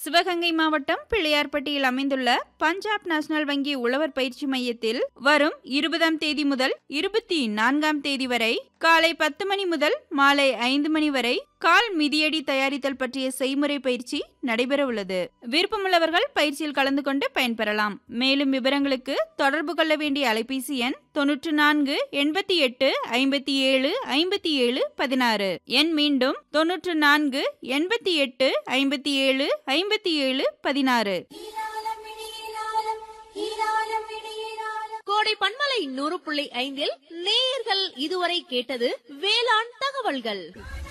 சிவகங்கை மாவட்டம் பிள்ளையார்பட்டியில் அமைந்துள்ள பஞ்சாப் நேஷனல் வங்கி உழவர் பயிற்சி மையத்தில் வரும் இருபதாம் தேதி முதல் இருபத்தி நான்காம் தேதி வரை காலை பத்து மணி முதல் மாலை ஐந்து மணி வரை கால் மிதியடி தயாரித்தல் பற்றிய செய்முறை பயிற்சி நடைபெற உள்ளது விருப்பமுள்ளவர்கள் பயிற்சியில் கலந்து கொண்டு பயன்பெறலாம் மேலும் விவரங்களுக்கு தொடர்பு கொள்ள வேண்டிய அலைபேசி எண் தொன்னூற்று நான்கு எண்பத்தி எட்டு ஐம்பத்தி ஏழு ஐம்பத்தி ஏழு பதினாறு எண் மீண்டும் தொன்னூற்று நான்கு எண்பத்தி எட்டு ஐம்பத்தி ஏழு ஐம்பத்தி ஏழு பதினாறு கோடை பண்பலை நூறு புள்ளி ஐந்தில் நேயர்கள் இதுவரை கேட்டது வேளாண் தகவல்கள்